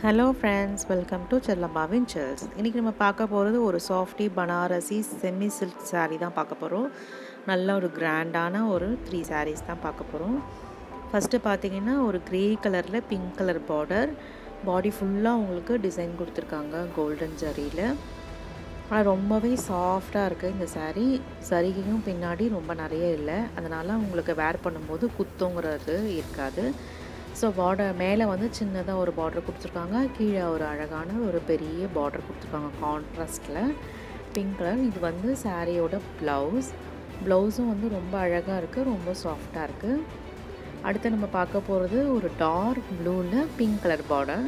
hello friends welcome to செல்லம்பாவின் செல்ஸ் இன்றைக்கி நம்ம பார்க்க போகிறது ஒரு softy Banarasi semi silk saree தான் பார்க்க போகிறோம் நல்ல ஒரு கிராண்டான ஒரு த்ரீ sarees தான் பார்க்க போகிறோம் ஃபஸ்ட்டு பார்த்தீங்கன்னா ஒரு க்ரே கலரில் பிங்க் கலர் பார்டர் பாடி ஃபுல்லாக உங்களுக்கு டிசைன் கொடுத்துருக்காங்க கோல்டன் ஜரியில் ஆனால் ரொம்பவே சாஃப்டாக இருக்குது இந்த saree சரிகையும் பின்னாடி ரொம்ப நிறைய இல்லை அதனால் உங்களுக்கு வேர் பண்ணும்போது குத்துங்கிறது இருக்காது ஸோ பார்டர் மேலே வந்து சின்னதாக ஒரு பார்டர் கொடுத்துருக்காங்க கீழே ஒரு அழகான ஒரு பெரிய பார்டர் கொடுத்துருக்காங்க கான்ட்ராஸ்டில் பிங்க் கலர் இது வந்து சாரியோட ப்ளவுஸ் ப்ளவுஸும் வந்து ரொம்ப அழகாக இருக்குது ரொம்ப சாஃப்டாக இருக்குது அடுத்து நம்ம பார்க்க போகிறது ஒரு டார்க் ப்ளூவில் pink colour border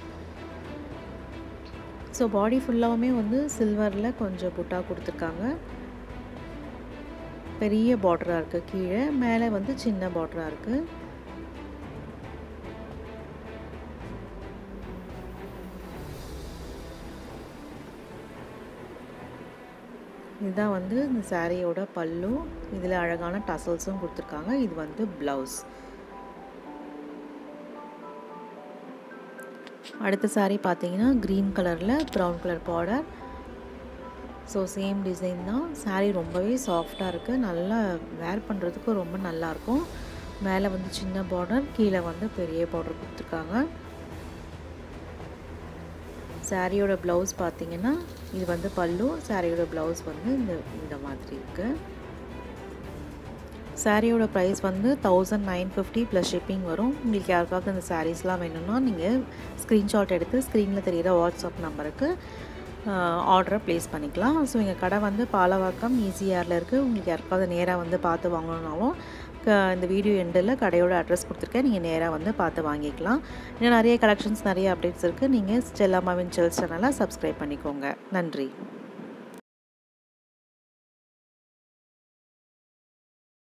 so body ஃபுல்லாகவுமே வந்து சில்வரில் கொஞ்சம் புட்டா கொடுத்துருக்காங்க பெரிய பார்டராக இருக்குது கீழே மேலே வந்து சின்ன பார்டராக இருக்குது இதுதான் வந்து இந்த சாரியோட பல்லு இதில் அழகான டசல்ஸும் கொடுத்துருக்காங்க இது வந்து ப்ளவுஸ் அடுத்த சாரீ பார்த்தீங்கன்னா க்ரீன் கலரில் brown colour border so same design தான் சாரீ ரொம்பவே சாஃப்டாக இருக்குது நல்லா வேர் பண்ணுறதுக்கு ரொம்ப நல்லாயிருக்கும் மேலே வந்து சின்ன பார்டர் கீழே வந்து பெரிய பார்டர் கொடுத்துருக்காங்க சாரியோட ப்ளவுஸ் பார்த்தீங்கன்னா இது வந்து பல்லு சாரியோட ப்ளவுஸ் வந்து இந்த இந்த மாதிரி இருக்குது சாரியோட ப்ரைஸ் வந்து thousand nine fifty plus shipping வரும் உங்களுக்கு யாருக்காவது அந்த சாரீஸ்லாம் வேணும்னா நீங்கள் ஸ்க்ரீன்ஷாட் எடுத்து ஸ்க்ரீனில் தெரிகிற வாட்ஸ்அப் நம்பருக்கு ஆர்டரை ப்ளேஸ் பண்ணிக்கலாம் ஸோ எங்கள் கடை வந்து பாலவாக்கம் ஈஸியாரில் இருக்குது உங்களுக்கு யாருக்காவது நேராக வந்து பார்த்து வாங்கணுன்னாலும் இந்த வீடியோ எண்டில் கடையோட அட்ரஸ் கொடுத்துருக்கேன் நீங்கள் நேராக வந்து பார்த்து வாங்கிக்கலாம் இன்னும் நிறைய கலெக்ஷன்ஸ் நிறைய அப்டேட்ஸ் இருக்குது நீங்கள் ஸ்டெல்லாமாவின் செல்ஸ் சேனலை சப்ஸ்கிரைப் பண்ணிக்கோங்க நன்றி